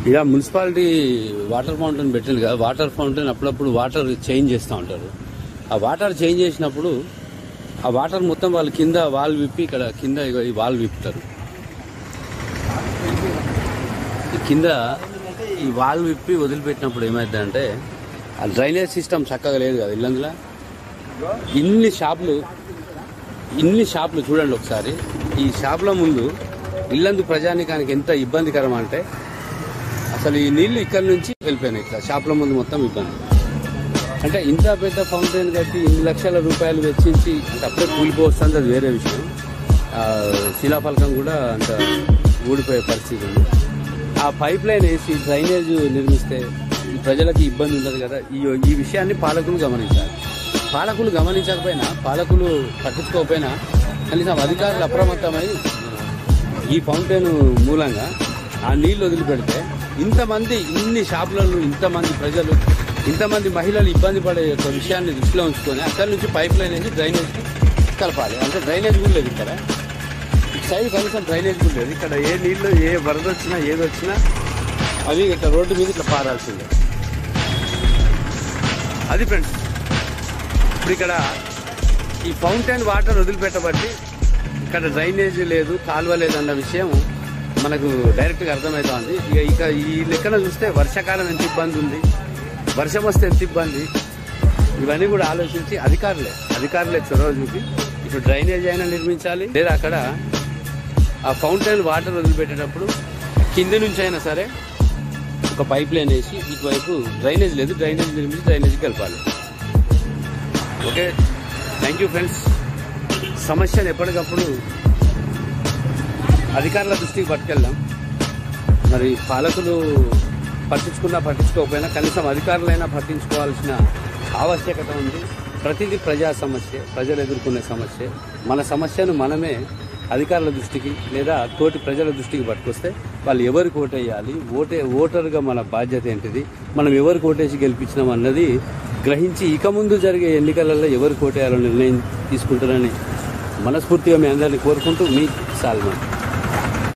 ఇక municipality water fountain పెట్టింది కదా వాటర్ ఫౌంటైన్ అప్పుడప్పుడు వాటర్ చేంజ్ చేస్తూ ఉంటారు ఆ వాటర్ చేంజ్ చేసినప్పుడు ఆ వాటర్ మొత్తం వాళ్ళు కింద వాల్ విప్పి ఇక్కడ కింద ఇగో ఈ వాల్ విప్పుతారు ఈ కింద ఈ వాల్ విప్పి వదిలిపెట్టినప్పుడు ఏమైందంటే ఆ డ్రైనేజ్ సిస్టమ్ చక్కగా లేదు కదా ఇల్లందులో ఇన్ని షాపులు ఇన్ని షాపులు చూడండి ఒకసారి ఈ షాపుల ముందు ఇల్లందు ప్రజానికానికి ఎంత ఇబ్బందికరం అంటే అసలు ఈ నీళ్లు ఇక్కడ నుంచి వెళ్ళిపోయినాయి ఇట్లా షాపుల ముందు మొత్తం ఇబ్బంది అంటే ఇంత పెద్ద ఫౌంటైన్ కట్టి ఇన్ని లక్షల రూపాయలు వెచ్చించి అంటే అప్పుడే కూలిపోవస్తుంది అది వేరే విషయం ఆ, శిలాఫలకం కూడా అంత ఊడిపోయే పరిస్థితి ఉంది ఆ పైప్ లైన్ వేసి డ్రైనేజ్ నిర్మిస్తే ఈ ప్రజలకు ఇబ్బంది ఉండదు కదా ఈ ఈ విషయాన్ని పాలకులు గమనించాలి పాలకులు గమనించకపోయినా పాలకులు పట్టించుకోకపోయినా కనీసం అధికారులు అప్రమత్తమై ఈ ఫౌంటైన్ మూలంగా ఆ నీళ్లు వదిలిపెడితే ఇంతమంది ఇన్ని షాపులలో ఇంతమంది ప్రజలు ఇంతమంది మహిళలు ఇబ్బంది పడే ఒక విషయాన్ని దృష్టిలో ఉంచుకొని అక్కడి నుంచి పైప్ లైన్ వేసి డ్రైనేజ్ కలపాలి అంటే డ్రైనేజ్ కూడా లేదు ఇక్కడ ఇటు సైడ్ కనీసం డ్రైనేజ్ కూడా లేదు ఇక్కడ ఏ నీళ్లు ఏ వరద వచ్చినా ఏది వచ్చినా అవి ఇట్లా రోడ్డు మీద ఇట్లా పారాల్సిందే అది ఫ్రెండ్స్ ఇప్పుడు ఇక్కడ ఈ ఫౌంటైన్ వాటర్ వదిలిపెట్టబట్టి ఇక్కడ డ్రైనేజ్ లేదు కాలువ లేదన్న విషయం మనకు డైరెక్ట్గా అర్థమవుతోంది ఇక ఇక ఈ లెక్కన చూస్తే వర్షాకాలం ఎంత ఇబ్బంది ఉంది వర్షం వస్తే ఎంత ఇబ్బంది ఇవన్నీ కూడా ఆలోచించి అధికారులే అధికారులే చొరవ చూపి ఇప్పుడు డ్రైనేజ్ అయినా నిర్మించాలి లేదా అక్కడ ఆ ఫౌంటైన్ వాటర్ వదిలిపెట్టేటప్పుడు కింది నుంచి అయినా సరే ఒక పైప్ లైన్ వేసి ఇటువైపు డ్రైనేజ్ లేదు డ్రైనేజ్ నిర్మించి డ్రైనేజ్ కలపాలి ఓకే థ్యాంక్ యూ ఫ్రెండ్స్ సమస్యను ఎప్పటికప్పుడు అధికారుల దృష్టికి పట్టుకెళ్దాం మరి పాలకులు పట్టించుకున్నా పట్టించుకోకపోయినా కనీసం అధికారులైనా పట్టించుకోవాల్సిన ఆవశ్యకత ఉంది ప్రతిదీ ప్రజా సమస్య ప్రజలు ఎదుర్కొనే సమస్య మన సమస్యను మనమే అధికారుల దృష్టికి లేదా తోటి ప్రజల దృష్టికి పట్టుకొస్తే వాళ్ళు ఎవరికి ఓటేయాలి ఓటే ఓటర్గా మన బాధ్యత ఏంటిది మనం ఎవరికి ఓటేసి గెలిపించినాం అన్నది గ్రహించి ఇక ముందు జరిగే ఎన్నికలలో ఎవరికి ఓటేయాలో నిర్ణయం తీసుకుంటారని మనస్ఫూర్తిగా మీ అందరినీ కోరుకుంటూ మీ సాల్మన్